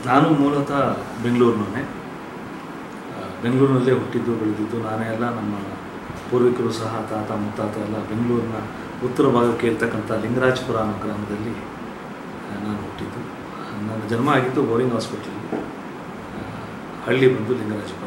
ನಾನು ಮೂಲತಃ ಬೆಂಗಳೂರಿನವನೇ ಆ, ಬೆಂಗಳೂರಿನಲ್ಲೇ ಹುಟ್ಟಿದ್ದು ಬೆಳೆದಿದ್ದು ನಾನೇ ಎಲ್ಲ ನಮ್ಮ ಪೂರ್ವಿಕರು ಸಹ ತಾತ ಮುತ್ತಾತ ಎಲ್ಲ ಬೆಂಗಳೂರಿನ ಉತ್ತರ ಭಾಗಕ್ಕೆ ಇರ್ತಕ್ಕಂಥ ಲಿಂಗರಾಜಪುರ ಅನ್ನೋ ಗ್ರಾಮದಲ್ಲಿ ಆ, ನಾನು ಹುಟ್ಟಿದ್ದು ನನ್ನ ಜನ್ಮ ಆಗಿದ್ದು ಬೋರಿಂಗ್ ಹಾಸ್ಪಿಟ್ಲಲ್ಲಿ ಆ, ಹಳ್ಳಿ ಬಂದು ಲಿಂಗರಾಜಪುರ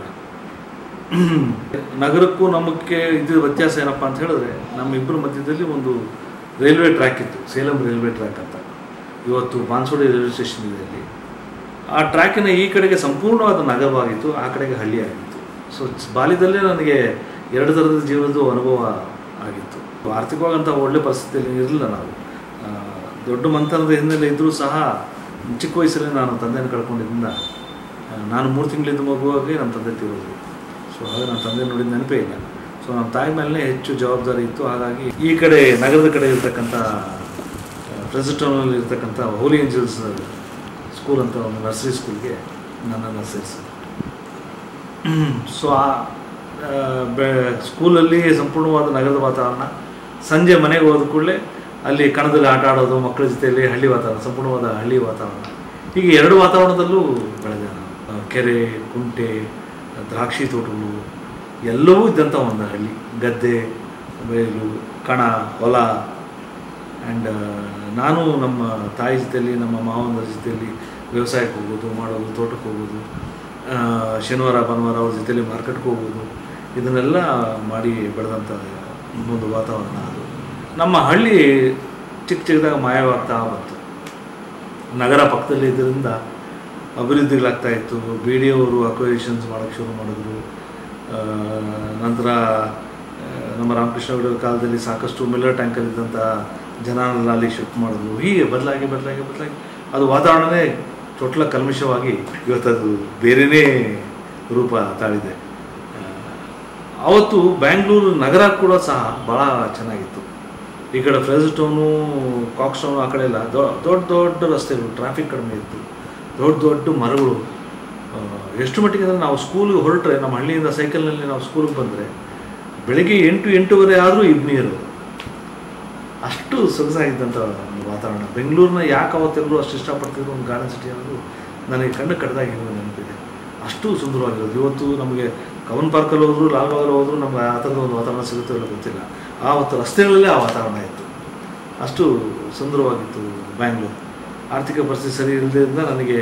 ನಗರಕ್ಕೂ ನಮ್ಮಕ್ಕೆ ಇದು ವ್ಯತ್ಯಾಸ ಏನಪ್ಪ ಅಂತ ಹೇಳಿದ್ರೆ ನಮ್ಮಿಬ್ಬರ ಮಧ್ಯದಲ್ಲಿ ಒಂದು ರೈಲ್ವೆ ಟ್ರ್ಯಾಕ್ ಇತ್ತು ಸೇಲಂ ರೈಲ್ವೆ ಟ್ರ್ಯಾಕ್ ಅಂತ ಇವತ್ತು ಬಾನ್ಸೋಡಿ ರೈಲ್ವೆ ಸ್ಟೇಷನ್ ಇದೆ ಅಲ್ಲಿ ಆ ಟ್ರ್ಯಾಕಿನ ಈ ಕಡೆಗೆ ಸಂಪೂರ್ಣವಾದ ನಗರವಾಗಿತ್ತು ಆ ಕಡೆಗೆ ಹಳ್ಳಿ ಆಗಿತ್ತು ಸೊ ಬಾಲ್ಯದಲ್ಲೇ ನನಗೆ ಎರಡು ಥರದ ಜೀವನದ ಅನುಭವ ಆಗಿತ್ತು ಆರ್ಥಿಕವಾಗಂಥ ಒಳ್ಳೆ ಪರಿಸ್ಥಿತಿಯಲ್ಲಿ ಇರಲಿಲ್ಲ ನಾವು ಆ, ದೊಡ್ಡ ಮಂಥನದ ಹಿನ್ನೆಲೆ ಇದ್ದರೂ ಸಹ ಚಿಕ್ಕ ವಯಸ್ಸಲ್ಲಿ ನಾನು ತಂದೆಯನ್ನು ಕಳ್ಕೊಂಡಿದ್ದರಿಂದ ಆ, ನಾನು ಮೂರು ತಿಂಗಳಿಂದ ಮಗುವಾಗಿ ನಮ್ಮ ತಂದೆ ತೀರೋದು ಸೊ ಹಾಗೆ ನನ್ನ ತಂದೆ ನೋಡಿದ ನೆನಪೇ ಇಲ್ಲ ಸೊ ನಮ್ಮ ತಾಯಿ ಮೇಲೆ ಹೆಚ್ಚು ಜವಾಬ್ದಾರಿ ಇತ್ತು ಹಾಗಾಗಿ ಈ ಕಡೆ ನಗರದ ಕಡೆ ಇರ್ತಕ್ಕಂಥ ಪ್ರೆಸಿಟೌನಲ್ಲಿ ಇರ್ತಕ್ಕಂಥ ಹೋಲಿ ಏಂಜಲ್ಸ್ ಸ್ಕೂಲ್ ಅಂತ ಒಂದು ನರ್ಸರಿ ಸ್ಕೂಲ್ಗೆ ನನ್ನನ್ನು ಸೇರಿಸಿದ್ರು ಸೊ ಆ ಆ, ಬೆ ಸ್ಕೂಲಲ್ಲಿ ಸಂಪೂರ್ಣವಾದ ನಗರದ ವಾತಾವರಣ ಸಂಜೆ ಮನೆಗೆ ಹೋದ ಕೂಡಲೇ ಅಲ್ಲಿ ಕಣದಲ್ಲಿ ಆಟ ಆಡೋದು ಮಕ್ಕಳ ಜೊತೆಯಲ್ಲಿ ಹಳ್ಳಿ ವಾತಾವರಣ ಸಂಪೂರ್ಣವಾದ ಹಳ್ಳಿ ವಾತಾವರಣ ಹೀಗೆ ಎರಡು ವಾತಾವರಣದಲ್ಲೂ ಬೆಳೆದೆ ನಾನು ಆ, ಕೆರೆ ಕುಂಟೆ ದ್ರಾಕ್ಷಿ ತೋಟಗಳು ಎಲ್ಲವೂ ಇದ್ದಂಥ ಒಂದು ಹಳ್ಳಿ ಗದ್ದೆ ಬಯಲು ಕಣ ಹೊಲ ಆ್ಯಂಡ್ ನಾನು ನಮ್ಮ ತಾಯಿ ಜೊತೆಯಲ್ಲಿ ನಮ್ಮ ಮಾವನ ಜೊತೆಯಲ್ಲಿ ವ್ಯವಸಾಯಕ್ಕೆ ಹೋಗೋದು ಮಾಡೋದು ತೋಟಕ್ಕೆ ಹೋಗೋದು ಆ, ಶನಿವಾರ ಭಾನುವಾರ ಅವ್ರ ಜೊತೆಲಿ ಮಾರ್ಕೆಟ್ಗೆ ಹೋಗೋದು ಇದನ್ನೆಲ್ಲ ಮಾಡಿ ಬೆಳೆದಂಥ ಒಂದು ವಾತಾವರಣ ಅದು ನಮ್ಮ ಹಳ್ಳಿ ಚಿಕ್ಕ ಚಿಕ್ಕದಾಗ ಮಾಯವಾಗ್ತಾ ಬಂತು ನಗರ ಪಕ್ಕದಲ್ಲಿ ಇದರಿಂದ ಅಭಿವೃದ್ಧಿಗಳಾಗ್ತಾ ಇತ್ತು ಬಿ ಡಿ ಅವರು ಅಕ್ವೈಷನ್ಸ್ ಮಾಡೋಕ್ಕೆ ಶುರು ಮಾಡಿದ್ರು ಆ, ನಂತರ ಆ, ನಮ್ಮ ರಾಮಕೃಷ್ಣ ಅವರ ಕಾಲದಲ್ಲಿ ಸಾಕಷ್ಟು ಮಿಲ್ಲರ್ ಟ್ಯಾಂಕರ್ ಇದ್ದಂಥ ಜನನೆಲ್ಲ ಅಲ್ಲಿ ಶಿಫ್ಟ್ ಮಾಡಿದ್ರು ಹೀಗೆ ಬದಲಾಗಿ ಬದಲಾಗಿ ಬದಲಾಗಿ ಅದು ವಾತಾವರಣನೇ ಟೋಟಲ ಕಲ್ಮಿಷವಾಗಿ ಇವತ್ತದು ಬೇರೆಯೇ ರೂಪ ತಾಳಿದೆ ಆ, ಅವತ್ತು ಬ್ಯಾಂಗ್ಳೂರು ನಗರ ಕೂಡ ಸಹ ಭಾಳ ಚೆನ್ನಾಗಿತ್ತು ಈ ಕಡೆ ಫ್ರೆಸ್ ಟೌನು ಕಾಕ್ಸ್ ಟೌನು ಆ ಕಡೆ ಎಲ್ಲ ದೊ- ದೊಡ್ಡ ದೊಡ್ಡ ರಸ್ತೆಗಳು ಟ್ರಾಫಿಕ್ ಕಡಿಮೆ ಇತ್ತು ದೊಡ್ಡ ದೊಡ್ಡ ಮರಗಳು ಆ, ಎಷ್ಟು ಮಟ್ಟಿಗೆ ಅಂದರೆ ನಾವು ಸ್ಕೂಲಿಗೆ ಹೊರಟ್ರೆ ನಮ್ಮ ಹಳ್ಳಿಯಿಂದ ಸೈಕಲ್ನಲ್ಲಿ ನಾವು ಸ್ಕೂಲಿಗೆ ಬಂದರೆ ಬೆಳಿಗ್ಗೆ ಎಂಟು ಎಂಟೂವರೆ ಆದರೂ ಇಬ್ನೀರು ಅಷ್ಟು ಸೊಗಸಾಗಿದ್ದಂಥ ಒಂದು ವಾತಾವರಣ ಬೆಂಗಳೂರನ್ನ ಯಾಕೆ ಅವತ್ತೆಲ್ಲರೂ ಅಷ್ಟು ಇಷ್ಟಪಡ್ತಿದ್ರು ಒಂದು ಗಾರ್ಡನ್ ಸಿಟಿ ಅನ್ನೋದು ನನಗೆ ಕಣ್ಣು ಕಡ್ದಾಗಿ ನೆನಪಿದೆ ಅಷ್ಟು ಸುಂದರವಾಗಿರೋದು ಇವತ್ತು ನಮಗೆ ಕವನ್ ಪಾರ್ಕಲ್ಲಿ ಹೋದ್ರು ಲಾಲ್ಬಾಗಲ್ಲಿ ಹೋದ್ರು ನಮ್ಗೆ ಆ ಥರದ ಒಂದು ವಾತಾವರಣ ಸಿಗುತ್ತೋ ಇಲ್ಲ ಗೊತ್ತಿಲ್ಲ ಆವತ್ತು ರಸ್ತೆಗಳಲ್ಲೇ ಆ ವಾತಾವರಣ ಇತ್ತು ಅಷ್ಟು ಸುಂದರವಾಗಿತ್ತು ಬ್ಯಾಂಗ್ಳೂರು ಆರ್ಥಿಕ ಪರಿಸ್ಥಿತಿ ಸರಿ ಇಲ್ಲದ್ರಿಂದ ನನಗೆ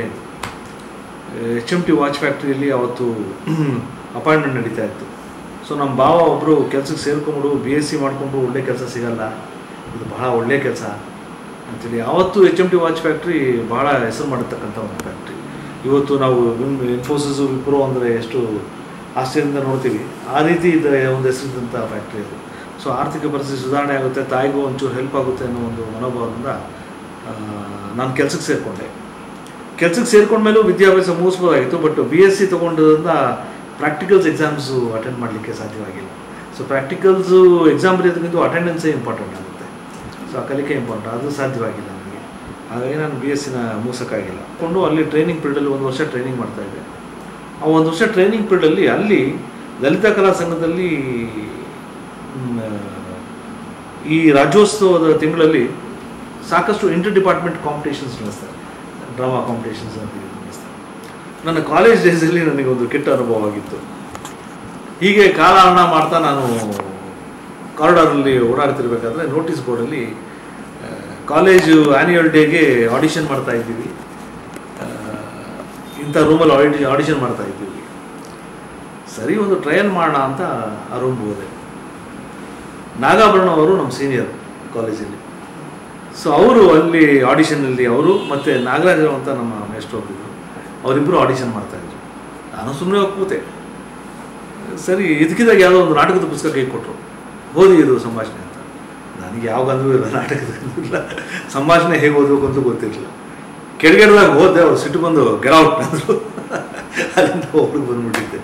ಎಚ್ ಎಮ್ ಟಿ ವಾಚ್ ಫ್ಯಾಕ್ಟ್ರಿಯಲ್ಲಿ ಅವತ್ತು ಅಪಾಯಿಂಟ್ಮೆಂಟ್ ನಡೀತಾ ಇತ್ತು ಸೊ ನಮ್ಮ ಭಾವ ಒಬ್ಬರು ಕೆಲಸಕ್ಕೆ ಸೇರ್ಕೊಂಡು ಬಿ ಎಸ್ ಸಿ ಮಾಡಿಕೊಂಡು ಒಳ್ಳೆ ಕೆಲಸ ಸಿಗಲ್ಲ ಇದು ಬಹಳ ಒಳ್ಳೆಯ ಕೆಲಸ ಅಂತೇಳಿ ಆವತ್ತು H M T watch factory ಬಹಳ ಹೆಸರು ಮಾಡಿರ್ತಕ್ಕಂಥ ಒಂದು ಫ್ಯಾಕ್ಟ್ರಿ ಇವತ್ತು ನಾವು ಇನ್ಫೋಸಿಸ್ ವಿಪ್ರೋ ಅಂದರೆ ಎಷ್ಟು ಆಶ್ಚರ್ಯದಿಂದ ನೋಡ್ತೀವಿ ಆ ರೀತಿ ಇದೆ ಒಂದು ಹೆಸರಿದ್ದಂಥ ಫ್ಯಾಕ್ಟ್ರಿ ಅದು ಸೊ ಆರ್ಥಿಕ ಪರಿಸ್ಥಿತಿ ಸುಧಾರಣೆ ಆಗುತ್ತೆ ತಾಯಿಗೂ ಒಂಚೂರು ಹೆಲ್ಪ್ ಆಗುತ್ತೆ ಅನ್ನೋ ಒಂದು ಮನೋಭಾವದಿಂದ ಆ, ನಾನು ಕೆಲಸಕ್ಕೆ ಸೇರಿಕೊಂಡೆ ಕೆಲಸಕ್ಕೆ ಸೇರ್ಕೊಂಡ್ಮೇಲೂ ವಿದ್ಯಾಭ್ಯಾಸ ಮುಗಿಸ್ಬೋದಾಗಿತ್ತು ಬಟ್ ಬಿ ಎಸ್ ಸಿ ತೊಗೊಂಡಿರೋದ್ರಿಂದ ಪ್ರಾಕ್ಟಿಕಲ್ಸ್ ಎಕ್ಸಾಮ್ಸು ಅಟೆಂಡ್ ಮಾಡಲಿಕ್ಕೆ ಸಾಧ್ಯವಾಗಿಲ್ಲ ಸೊ ಪ್ರಾಕ್ಟಿಕಲ್ಸು ಎಕ್ಸಾಮ್ ಬರೆಯೋದಕ್ಕಿಂತ ಅಟೆಂಡೆನ್ಸೇ ಇಂಪಾರ್ಟೆಂಟ್ ಆಗುತ್ತೆ ಸೊ ಆ ಕಲಿಕೆ ಇಂಪಾರ್ಟೆಂಟ್ ಅದು ಸಾಧ್ಯವಾಗಿಲ್ಲ ನನಗೆ ಹಾಗಾಗಿ ನಾನು ಬಿ ಎಸ್ ಸಿನ ಮುಗಿಸೋಕ್ಕಾಗಿಲ್ಲ ಕೊಂಡು ಅಲ್ಲಿ ಟ್ರೈನಿಂಗ್ ಪೀರಿಯಡಲ್ಲಿ ಒಂದು ವರ್ಷ ಟ್ರೈನಿಂಗ್ ಮಾಡ್ತಾಯಿದ್ದೆ ಆ ಒಂದು ವರ್ಷ ಟ್ರೈನಿಂಗ್ ಪೀರಿಯಡಲ್ಲಿ ಅಲ್ಲಿ ಲಲಿತಾ ಕಲಾ ಸಂಘದಲ್ಲಿ ಮ್, ಈ ರಾಜ್ಯೋತ್ಸವದ ತಿಂಗಳಲ್ಲಿ ಸಾಕಷ್ಟು ಇಂಟರ್ ಡಿಪಾರ್ಟ್ಮೆಂಟ್ ಕಾಂಪಿಟೇಷನ್ಸ್ ನಡೆಸ್ತಾರೆ ಡ್ರಾಮಾ ಕಾಂಪಿಟೇಷನ್ಸ್ ಅಂತ ಇದು ನಡೆಸ್ತಾರೆ ನನ್ನ ಕಾಲೇಜ್ ಡೇಸಲ್ಲಿ ನನಗೆ ಒಂದು ಕೆಟ್ಟ ಅನುಭವ ಆಗಿತ್ತು ಹೀಗೆ ಕಾಲಹರಣ ಮಾಡ್ತಾ ನಾನು ಕಾರಿಡಾರಲ್ಲಿ ಓಡಾಡ್ತಿರ್ಬೇಕಾದ್ರೆ ನೋಟಿಸ್ ಬೋರ್ಡಲ್ಲಿ ಆ, ಕಾಲೇಜು ಆ್ಯನ್ಯುವಲ್ ಡೇಗೆ ಆಡಿಷನ್ ಮಾಡ್ತಾ ಇದ್ದೀವಿ ಆ, ಇಂಥ ರೂಮಲ್ಲಿ ಆಡಿ ಆಡಿಷನ್ ಮಾಡ್ತಾ ಇದ್ದೀವಿ ಸರಿ ಒಂದು ಟ್ರಯಲ್ ಮಾಡೋಣ ಅಂತ ಆ ರೂಮ್ ಹೋದೆ ನಾಗಾಭರಣ ಅವರು ನಮ್ಮ ಸೀನಿಯರ್ ಕಾಲೇಜಲ್ಲಿ ಸೊ ಅವರು ಅಲ್ಲಿ ಆಡಿಷನಲ್ಲಿ ಅವರು ಮತ್ತು ನಾಗರಾಜ ಅಂತ ನಮ್ಮ ಮೇಷ್ಟ್ರು ಒಬ್ಬರಿದ್ರು ಅವರಿಬ್ಬರು ಆಡಿಷನ್ ಮಾಡ್ತಾಯಿದ್ರು ನಾನು ಸುಮ್ಮನೆ ಹೋಗಿ ಕೂತೆ ಸರಿ ಇದಕ್ಕಿದಾಗ ಯಾವುದೋ ಒಂದು ನಾಟಕದ ಪುಸ್ತಕ ಕೈ ಕೊಟ್ಟರು ಓದಿ ಇದು ಸಂಭಾಷಣೆ ಅಂತ ನನಗೆ ಯಾವ ಗಂಧವೂ ಇಲ್ಲ ನಾಟಕದ ಇಲ್ಲ ಸಂಭಾಷಣೆ ಹೇಗೆ ಓದಬೇಕು ಅಂತ ಗೊತ್ತಿರಲಿಲ್ಲ ಕೆಳಗೆಡ್ದಾಗ ಹೋದೆ ಅವ್ರು ಸಿಟ್ಟು ಬಂದು ಗೆರೌಟ್ ಅಂದರು ಅಲ್ಲಿಂದ ಒಬ್ರಿಗೆ ಬಂದ್ಬಿಟ್ಟಿದ್ದೆ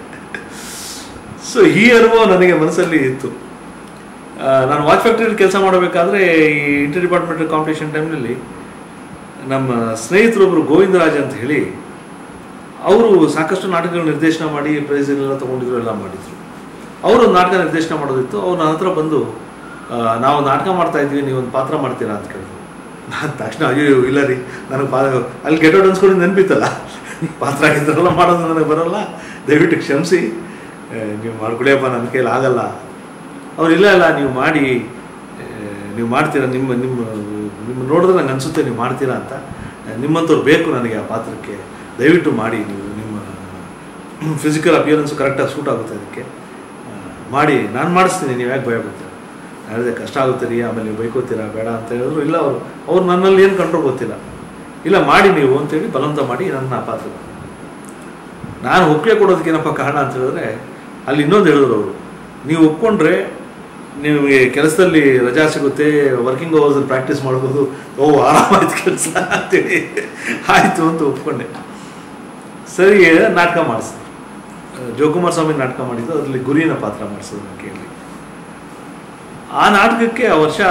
ಸೊ ಈ ಅನುಭವ ನನಗೆ ಮನಸ್ಸಲ್ಲಿ ಇತ್ತು ಆ, ನಾನು ವಾಚ್ ಫ್ಯಾಕ್ಟ್ರಿಯಲ್ಲಿ ಕೆಲಸ ಮಾಡಬೇಕಾದ್ರೆ ಈ ಇಂಟರ್ ಡಿಪಾರ್ಟ್ಮೆಂಟ್ ಕಾಂಪಿಟೇಷನ್ ಟೈಮ್ನಲ್ಲಿ ನಮ್ಮ ಸ್ನೇಹಿತರೊಬ್ಬರು ಗೋವಿಂದರಾಜ್ ಅಂತ ಹೇಳಿ ಅವರು ಸಾಕಷ್ಟು ನಾಟಕಗಳು ನಿರ್ದೇಶನ ಮಾಡಿ ಪ್ರೈಸ್ಗಳೆಲ್ಲ ತೊಗೊಂಡಿದ್ರು ಎಲ್ಲ ಮಾಡಿದರು ಅವರು ಒಂದು ನಾಟಕ ನಿರ್ದೇಶನ ಮಾಡೋದಿತ್ತು ಅವ್ರು ನನ್ನ ಹತ್ರ ಬಂದು ಆ, ನಾವು ನಾಟಕ ಮಾಡ್ತಾ ಇದ್ವಿ ನೀವು ಒಂದು ಪಾತ್ರ ಮಾಡ್ತೀರಾ ಅಂತ ಕೇಳಿದ್ರು ನಾನು ತಕ್ಷಣ ಅಯ್ಯೋ ಇಲ್ಲ ರೀ ನನಗೆ ಪಾ ಅಲ್ಲಿ ಗೆಟೌಟ್ ಅನ್ಸ್ಕೊಂಡು ನೆನಪಿತ್ತಲ್ಲ ಪಾತ್ರ ಆಗಿದ್ರಲ್ಲ ಮಾಡೋದು ನನಗೆ ಬರಲ್ಲ ದಯವಿಟ್ಟು ಕ್ಷಮಿಸಿ ಆ, ನೀವು ಮಾಡ್ಕೊಳಿಯಪ್ಪ ನನ್ನ ಕೈಲಿ ಆಗಲ್ಲ ಅವ್ರು ಇಲ್ಲ ಇಲ್ಲ ನೀವು ಮಾಡಿ ಆ, ನೀವು ಮಾಡ್ತೀರಾ ನಿಮ್ಮ ನಿಮ್ಮ ನಿಮ್ಮ ನೋಡಿದ್ರೆ ನಂಗೆ ಅನಿಸುತ್ತೆ ನೀವು ಮಾಡ್ತೀರಾ ಅಂತ ಆ, ನಿಮ್ಮಂಥವ್ರು ಬೇಕು ನನಗೆ ಆ ಪಾತ್ರಕ್ಕೆ ದಯವಿಟ್ಟು ಮಾಡಿ ನೀವು ನಿಮ್ಮ ಫಿಸಿಕಲ್ ಅಪಿಯರೆನ್ಸು ಕರೆಕ್ಟಾಗಿ ಸೂಟ್ ಆಗುತ್ತೆ ಅದಕ್ಕೆ ಆ, ಮಾಡಿ ನಾನು ಮಾಡಿಸ್ತೀನಿ ನೀವು ಯಾಕೆ ಭಯ ಪಡ್ತೀರ ನಾನು ಹೇಳಿದೆ ಕಷ್ಟ ಆಗುತ್ತೆ ರೀ ಆಮೇಲೆ ನೀವು ಬೈಕೋತೀರಾ ಬೇಡ ಅಂತ ಹೇಳಿದ್ರು ಇಲ್ಲ ಅವರು ಅವ್ರು ನನ್ನಲ್ಲಿ ಏನು ಕಂಡ್ರು ಗೊತ್ತಿಲ್ಲ ಇಲ್ಲ ಮಾಡಿ ನೀವು ಅಂತೇಳಿ ಬಲವಂತ ಮಾಡಿ ನನ್ನ ಆ ಪಾತ್ರ ನಾನು ಒಪ್ಪಿಗೆ ಕೊಡೋದಕ್ಕೇನಪ್ಪ ಕಾರಣ ಅಂತ ಹೇಳಿದ್ರೆ ಅಲ್ಲಿ ಇನ್ನೊಂದು ಹೇಳಿದ್ರು ಅವರು ನೀವು ಒಪ್ಕೊಂಡ್ರೆ ನಿಮಗೆ ಕೆಲಸದಲ್ಲಿ ರಜಾ ಸಿಗುತ್ತೆ ವರ್ಕಿಂಗ್ ಅವರ್ಸಲ್ಲಿ ಪ್ರಾಕ್ಟೀಸ್ ಮಾಡ್ಬೋದು ಓ ಆರಾಮಾಯ್ತು ಕೆಲಸ ಅಂತೇಳಿ ಆಯಿತು ಅಂತ ಒಪ್ಕೊಂಡೆ ಸರಿ ನಾಟಕ ಮಾಡಿಸಿದ್ರು ಜೋಕುಮಾರ್ ಸ್ವಾಮಿ ನಾಟಕ ಮಾಡಿದ್ದು ಅದರಲ್ಲಿ ಗುರಿನ ಪಾತ್ರ ಮಾಡಿಸೋದು ನಾನು ಕೇಳಿ ಆ ನಾಟಕಕ್ಕೆ ಆ ವರ್ಷ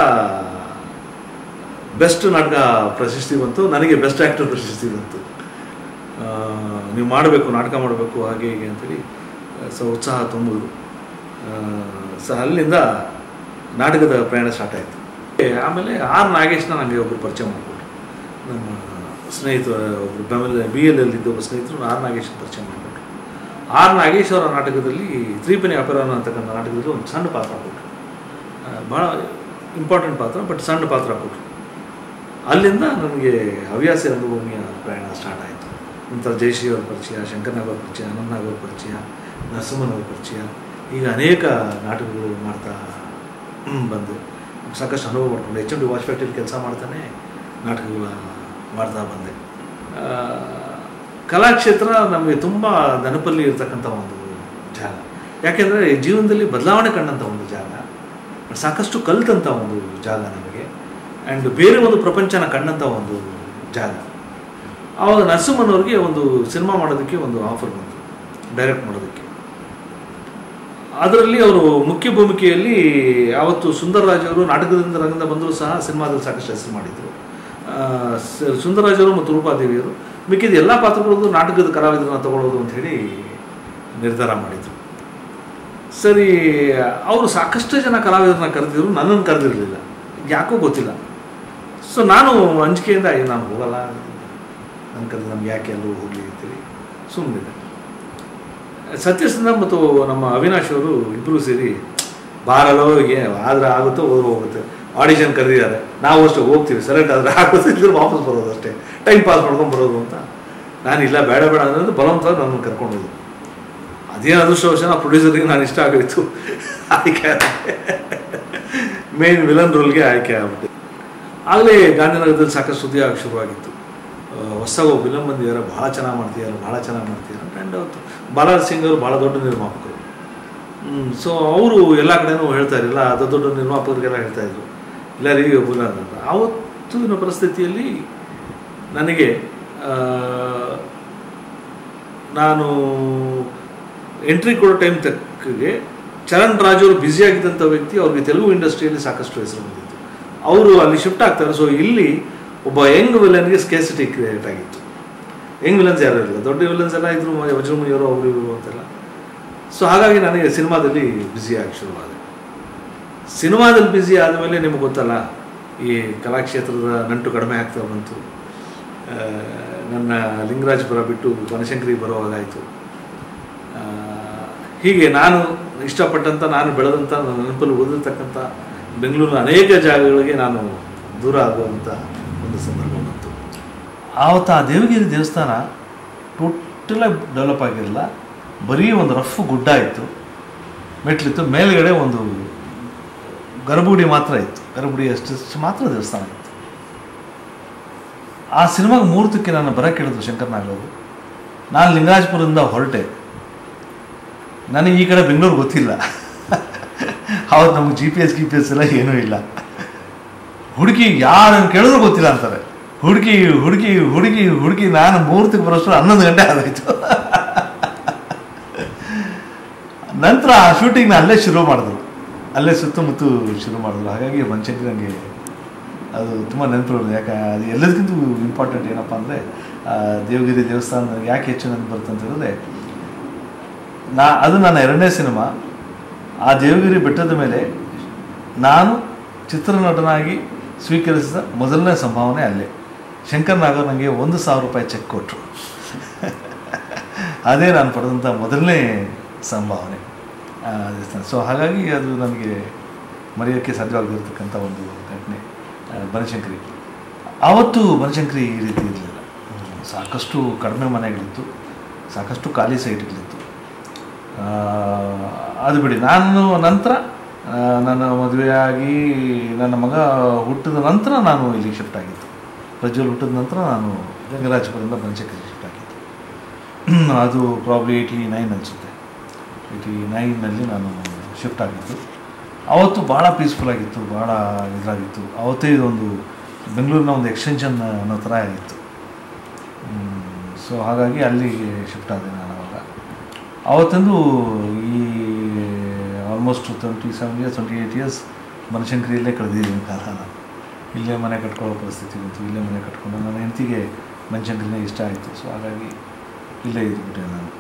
ಬೆಸ್ಟ್ ನಾಟಕ ಪ್ರಶಸ್ತಿ ಬಂತು ನನಗೆ ಬೆಸ್ಟ್ ಆ್ಯಕ್ಟರ್ ಪ್ರಶಸ್ತಿ ಬಂತು ಆ, ನೀವು ಮಾಡಬೇಕು ನಾಟಕ ಮಾಡಬೇಕು ಹಾಗೆ ಹೀಗೆ ಅಂತೇಳಿ ಸೊ ಉತ್ಸಾಹ ತುಂಬಿದ್ರು ಸೊ ಅಲ್ಲಿಂದ ನಾಟಕದ ಪ್ರಯಾಣ ಸ್ಟಾರ್ಟ್ ಆಯಿತು ಆಮೇಲೆ ಆರ್ ನಾಗೇಶ್ನ ನನಗೆ ಒಬ್ಬರು ಪರಿಚಯ ಮಾಡಿಕೊಟ್ರು ನಮ್ಮ ಸ್ನೇಹಿತರು ಒಬ್ಬರು ಬೆಮಲ್ ಬಿ ಎಲ್ ಎಲ್ಲಿದ್ದ ಒಬ್ಬ ಸ್ನೇಹಿತರು ಆರ್ ನಾಗೇಶ್ ಪರಿಚಯ ಮಾಡಿಕೊಟ್ರು ಆರ್ ನಾಗೇಶ್ ಅವರ ನಾಟಕದಲ್ಲಿ ತ್ರಿಪನಿ ಅಪರಾನ ಅಂತಕ್ಕಂಥ ನಾಟಕದಲ್ಲಿ ಒಂದು ಸಣ್ಣ ಪಾತ್ರ ಕೊಟ್ಟರು ಆ, ಭಾಳ ಇಂಪಾರ್ಟೆಂಟ್ ಪಾತ್ರ ಬಟ್ ಸಣ್ಣ ಪಾತ್ರ ಕೊಟ್ಟರು ಅಲ್ಲಿಂದ ನನಗೆ ಹವ್ಯಾಸಿ ರಂಗಭೂಮಿಯ ಪ್ರಯಾಣ ಸ್ಟಾರ್ಟ್ ಆಯಿತು ನಂತರ ಜಯಶ್ರೀ ಅವ್ರ ಪರಿಚಯ ಶಂಕರ್ನಾಗ್ ಅವ್ರ ಪರಿಚಯ ಅನಂತನಾಗ್ ಅವ್ರ ಪರಿಚಯ ನರಸಿಂಹನ್ ಅವ್ರ ಪರಿಚಯ ಈಗ ಅನೇಕ ನಾಟಕಗಳು ಮಾಡ್ತಾ ಬಂದೆ ಸಾಕಷ್ಟು ಅನುಭವ ಮಾಡ್ಕೊಂಡು H M D watch factory ಕೆಲಸ ಮಾಡ್ತಾನೆ ನಾಟಕಗಳ ಮಾಡ್ತಾ ಬಂದೆ ಆ, ಕಲಾಕ್ಷೇತ್ರ ನಮಗೆ ತುಂಬ ನೆನಪಲ್ಲಿ ಇರ್ತಕ್ಕಂಥ ಒಂದು ಜಾಗ ಯಾಕೆಂದರೆ ಜೀವನದಲ್ಲಿ ಬದಲಾವಣೆ ಕಂಡಂಥ ಒಂದು ಜಾಗ ಸಾಕಷ್ಟು ಕಲಿತಂಥ ಒಂದು ಜಾಗ ನಮಗೆ ಆ್ಯಂಡ್ ಬೇರೆ ಒಂದು ಪ್ರಪಂಚನ ಕಂಡಂಥ ಒಂದು ಜಾಗ ಆವಾಗ ನರಸಿಂಹನವ್ರಿಗೆ ಒಂದು ಸಿನಿಮಾ ಮಾಡೋದಕ್ಕೆ ಒಂದು ಆಫರ್ ಬಂತು ಡೈರೆಕ್ಟ್ ಮಾಡೋದಕ್ಕೆ ಅದರಲ್ಲಿ ಅವರು ಮುಖ್ಯ ಭೂಮಿಕೆಯಲ್ಲಿ ಯಾವತ್ತು ಸುಂದರರಾಜ್ ಅವರು ನಾಟಕದಿಂದ ರಂಗದಿಂದ ಬಂದರೂ ಸಹ ಸಿನಿಮಾದಲ್ಲಿ ಸಾಕಷ್ಟು ಹೆಸರು ಮಾಡಿದರು ಆ, ಸ- ಸುಂದರರಾಜ್ ಅವರು ಮತ್ತು ರೂಪಾದೇವಿಯವರು ಮಿಕ್ಕಿದ ಎಲ್ಲ ಪಾತ್ರಗಳದ್ದು ನಾಟಕದ ಕಲಾವಿದರನ್ನ ತಗೊಳ್ಳೋದು ಅಂತ ಹೇಳಿ ನಿರ್ಧಾರ ಮಾಡಿದರು ಸರಿ ಅವರು ಸಾಕಷ್ಟು ಜನ ಕಲಾವಿದರನ್ನ ಕರೆದಿದ್ರು ನನ್ನನ್ನು ಕರೆದಿರಲಿಲ್ಲ ಯಾಕೋ ಗೊತ್ತಿಲ್ಲ ಸೊ ನಾನು ಅಂಜಿಕೆಯಿಂದ "ಅಯ್ಯೋ, ನಾನು ಹೋಗಲ್ಲ ನನ್ನ ಕರೆದು ನಮ್ಗೆ ಯಾಕೆ ಎಲ್ಲರೂ ಹೋಗಲಿ ಅಂತೇಳಿ ಸುಮ್ಮನಿದೆ ಸತ್ಯಸಂಧ ಮತ್ತು ನಮ್ಮ ಅವಿನಾಶ್ ಅವರು ಇಬ್ಬರು ಸೇರಿ ಬಾರಲ್ಲೋ ಏ ಆದ್ರೆ ಆಗುತ್ತೋ ಹೋದ್ರೆ ಹೋಗುತ್ತೆ ಆಡಿಷನ್ ಕರೆದಿದ್ದಾರೆ ನಾವು ಅಷ್ಟೇ ಹೋಗ್ತೀವಿ ಸೆಲೆಕ್ಟ್ ಆದರೆ ಆಗುತ್ತೆ ಇದ್ರೆ ವಾಪಸ್ ಬರೋದು ಅಷ್ಟೇ ಟೈಮ್ ಪಾಸ್ ಮಾಡ್ಕೊಂಡು ಬರೋದು ಅಂತ ನಾನು ಇಲ್ಲ ಬೇಡ ಬೇಡ ಅನ್ನೋದು ಬಲವಂತ ನನ್ನನ್ನು ಕರ್ಕೊಂಡು ಹೋದ್ರು ಅದೇನು ಅದೃಷ್ಟವಶ ಆ ಪ್ರೊಡ್ಯೂಸರ್ಗೆ ನಾನು ಇಷ್ಟ ಆಗೋಯ್ತು ಆಯ್ಕೆ ಮೇನ್ ವಿಲನ್ ರೋಲ್ಗೆ ಆಯ್ಕೆ ಆಗ್ಬಿಟ್ಟು ಆಗಲೇ ಗಾಂಧಿನಗರದಲ್ಲಿ ಸಾಕಷ್ಟು ಸುದ್ದಿ ಆಗಕ್ಕೆ ಶುರುವಾಗಿತ್ತು ಆ, ಹೊಸದಾಗಿ ಒಬ್ಬ ವಿಲನ್ ಬಂದಿದ್ದಾರೆ ಭಾಳ ಚೆನ್ನಾಗಿ ಮಾಡ್ತಿದ್ದಾರೆ ಭಾಳ ಚೆನ್ನಾಗಿ ಮಾಡ್ತಿದ್ದಾರೆ ಆ್ಯಂಡ್ ಅವತ್ತು ಬಾಲಾಜ್ ಸಿಂಗ್ ಅವರು ಭಾಳ ದೊಡ್ಡ ನಿರ್ಮಾಪಕರು ಸೊ ಅವರು ಎಲ್ಲ ಕಡೆನೂ ಹೇಳ್ತಾ ಇರಲಿಲ್ಲ ದೊಡ್ಡ ದೊಡ್ಡ ನಿರ್ಮಾಪಕರಿಗೆಲ್ಲ ಹೇಳ್ತಾ ಇದ್ರು ಇಲ್ಲ ರೀ ಒಬ್ಬನ ಅಂತ ಆವತ್ತಿನ ಪರಿಸ್ಥಿತಿಯಲ್ಲಿ ನನಗೆ ಆ, ನಾನು ಎಂಟ್ರಿ ಕೊಡೋ ಟೈಮ್ ತಕ್ಕಗೆ ಚರಣ್ ರಾಜ್ ಅವರು ಬ್ಯುಸಿ ಆಗಿದ್ದಂಥ ವ್ಯಕ್ತಿ ಅವ್ರಿಗೆ ತೆಲುಗು ಇಂಡಸ್ಟ್ರಿಯಲ್ಲಿ ಸಾಕಷ್ಟು ಹೆಸರು ಬಂದಿತ್ತು ಅವರು ಅಲ್ಲಿ ಶಿಫ್ಟ್ ಆಗ್ತಾರೆ ಸೊ ಇಲ್ಲಿ ಒಬ್ಬ ಯಂಗ್ ವಿಲನ್ಗೆ ಸ್ಕೇಸಿಟಿ ಕ್ರಿಯೇಟ್ ಆಗಿತ್ತು ಯಂಗ್ ವಿಲನ್ಸ್ ಯಾರು ಇರಲಿಲ್ಲ ದೊಡ್ಡ ವಿಲನ್ಸ್ ಎಲ್ಲ ಇದ್ರು ವಜ್ರಮುನಿಯವರು ಅವರು ಇವರು ಅಂತೆಲ್ಲ ಸೊ ಹಾಗಾಗಿ ನನಗೆ ಸಿನಿಮಾದಲ್ಲಿ ಬ್ಯುಸಿ ಆಗಿ ಶುರುವಾದೆ ಸಿನಿಮಾದಲ್ಲಿ ಬ್ಯುಸಿ ಆದಮೇಲೆ ನಿಮಗೆ ಗೊತ್ತಲ್ಲ ಈ ಕಲಾಕ್ಷೇತ್ರದ ನಂಟು ಕಡಿಮೆ ಆಗ್ತಾ ಬಂತು ಆ, ನನ್ನ ಲಿಂಗರಾಜಪುರ ಬಿಟ್ಟು ಬನಶಂಕರಿ ಬರುವಾಗಾಯಿತು ಆ, ಹೀಗೆ ನಾನು ಇಷ್ಟಪಟ್ಟಂಥ ನಾನು ಬೆಳೆದಂಥ ನನ್ನ ನೆನಪಲ್ಲಿ ಓದಿರ್ತಕ್ಕಂಥ ಬೆಂಗಳೂರಿನ ಅನೇಕ ಜಾಗಗಳಿಗೆ ನಾನು ದೂರ ಆಗುವಂಥ ಒಂದು ಸಂದರ್ಭ ಬಂತು ಆವತ್ತು ಆ ದೇವಗಿರಿ ದೇವಸ್ಥಾನ ಟೋಟಲಾಗಿ ಡೆವಲಪ್ ಆಗಿರಲಿಲ್ಲ ಬರೀ ಒಂದು ರಫ್ ಗುಡ್ಡ ಇತ್ತು ಮೆಟ್ಲಿತ್ತು ಮೇಲ್ಗಡೆ ಒಂದು ಗರ್ಭಗುಡಿ ಮಾತ್ರ ಇತ್ತು ಗರ್ಭಗುಡಿ ಅಷ್ಟು ಮಾತ್ರ ದೇವಸ್ಥಾನ ಇತ್ತು ಆ ಸಿನಿಮಾಗೆ ಮುಹೂರ್ತಕ್ಕೆ ನಾನು ಬರಕ್ಕೆ ಹೇಳಿದ್ರು ಶಂಕರ್ ನಾಗರವರು ನಾನು ಲಿಂಗರಾಜಪುರದಿಂದ ಹೊರಟೆ ನನಗೆ ಈ ಕಡೆ ಬೆಂಗಳೂರು ಗೊತ್ತಿಲ್ಲ ಅವತ್ತು ನಮಗೆ G P S G P S ಎಲ್ಲ ಏನೂ ಇಲ್ಲ ಹುಡುಗಿ ಯಾರನ್ನು ಕೇಳಿದ್ರು ಗೊತ್ತಿಲ್ಲ ಅಂತಾರೆ ಹುಡುಗಿ ಹುಡುಗಿ ಹುಡುಗಿ ಹುಡುಗಿ ನಾನು ಮುಹೂರ್ತಕ್ಕೆ ಬರೋಷ್ಟು ಹನ್ನೊಂದು ಗಂಟೆ ಆಗೋಯ್ತು ನಂತರ ಆ ಶೂಟಿಂಗ್ನ ಅಲ್ಲೇ ಶುರು ಮಾಡಿದ್ರು ಅಲ್ಲೇ ಸುತ್ತಮುತ್ತ ಶುರು ಮಾಡಿದ್ರು ಹಾಗಾಗಿ ಮನುಷ್ಯನಿಗೆ ನನಗೆ ಅದು ತುಂಬ ನೆನಪಿರೋದು ಯಾಕೆ ಅದು ಎಲ್ಲದಕ್ಕಿಂತ ಇಂಪಾರ್ಟೆಂಟ್ ಏನಪ್ಪ ಅಂದರೆ ದೇವಗಿರಿ ದೇವಸ್ಥಾನ ನನಗೆ ಯಾಕೆ ಹೆಚ್ಚು ನೆನಪು ಬರುತ್ತೆ ಅಂತ ಹೇಳಿದ್ರೆ ನಾ ಅದು ನನ್ನ ಎರಡನೇ ಸಿನಿಮಾ ಆ ದೇವಗಿರಿ ಬೆಟ್ಟದ ಮೇಲೆ ನಾನು ಚಿತ್ರನಟನಾಗಿ ಸ್ವೀಕರಿಸಿದ ಮೊದಲನೇ ಸಂಭಾವನೆ ಅಲ್ಲೇ ಶಂಕರ್ ನಾಗರ್ ನನಗೆ ಒಂದು ಸಾವಿರ ರೂಪಾಯಿ ಚೆಕ್ ಕೊಟ್ಟರು ಅದೇ ನಾನು ಪಡೆದಂಥ ಮೊದಲನೇ ಸಂಭಾವನೆ ಆ ದೇವಸ್ಥಾನ ಸೊ ಹಾಗಾಗಿ ಅದು ನನಗೆ ಮರೆಯೋಕ್ಕೆ ಸಾಧ್ಯವಾಗಿರ್ತಕ್ಕಂಥ ಒಂದು ಘಟನೆ ಆ, ಬನಶಂಕರಿ ಆವತ್ತು ಬನಶಂಕರಿ ಈ ರೀತಿ ಇರಲಿಲ್ಲ ಸಾಕಷ್ಟು ಕಡಿಮೆ ಮನೆಗಳಿತ್ತು ಸಾಕಷ್ಟು ಖಾಲಿ ಸೈಟ್ಗಳಿತ್ತು ಆ, ಅದು ಬಿಡಿ ನಾನು ನಂತರ ಆ, ನನ್ನ ಮದುವೆಯಾಗಿ ನನ್ನ ಮಗ ಹುಟ್ಟಿದ ನಂತರ ನಾನು ಇಲ್ಲಿ ಶಿಫ್ಟ್ ಆಗಿದ್ದು ಪ್ರಜ್ವಲ್ ಹುಟ್ಟಿದ ನಂತರ ನಾನು ಗಂಗರಾಜಪುರದಿಂದ ಬನಶಂಕರಿ ಶಿಫ್ಟ್ ಆಗಿದ್ದು ಅದು ಪ್ರಾಬ್ಲಿ ಏಯ್ಟಿ ನೈನ್ ಅನಿಸುತ್ತೆ ಏಯ್ಟಿ ನೈನಲ್ಲಿ ನಾನು ಶಿಫ್ಟ್ ಆಗಿದ್ದು ಅವತ್ತು ಭಾಳ ಪೀಸ್ಫುಲ್ ಆಗಿತ್ತು ಭಾಳ ಇದಾಗಿತ್ತು ಅವತ್ತೇ ಇದೊಂದು ಬೆಂಗಳೂರಿನ ಒಂದು ಎಕ್ಸ್ಟೆನ್ಷನ್ ಅನ್ನೋ ಥರ ಆಗಿತ್ತು ಸೊ ಹಾಗಾಗಿ ಅಲ್ಲಿಗೆ ಶಿಫ್ಟ್ ಆದೆ ನಾನು ಅವಾಗ ಅವತ್ತಂದು ಈ almost twenty seven years twenty eight years ಬನಶಂಕರಿಯಲ್ಲೇ ಕಳೆದಿದ್ದೀನಿ ಕಾಲನ ಇಲ್ಲೇ ಮನೆ ಕಟ್ಕೊಳ್ಳೋ ಪರಿಸ್ಥಿತಿ ಬಂತು ಇಲ್ಲೇ ಮನೆ ಕಟ್ಕೊಂಡು ನನ್ನ ಹೆಂಡತಿಗೆ ಬನಶಂಕರಿನೇ ಇಷ್ಟ ಆಯಿತು ಸೊ ಹಾಗಾಗಿ ಇಲ್ಲೇ ಇದ್ಬಿಟ್ಟೆ ನಾನು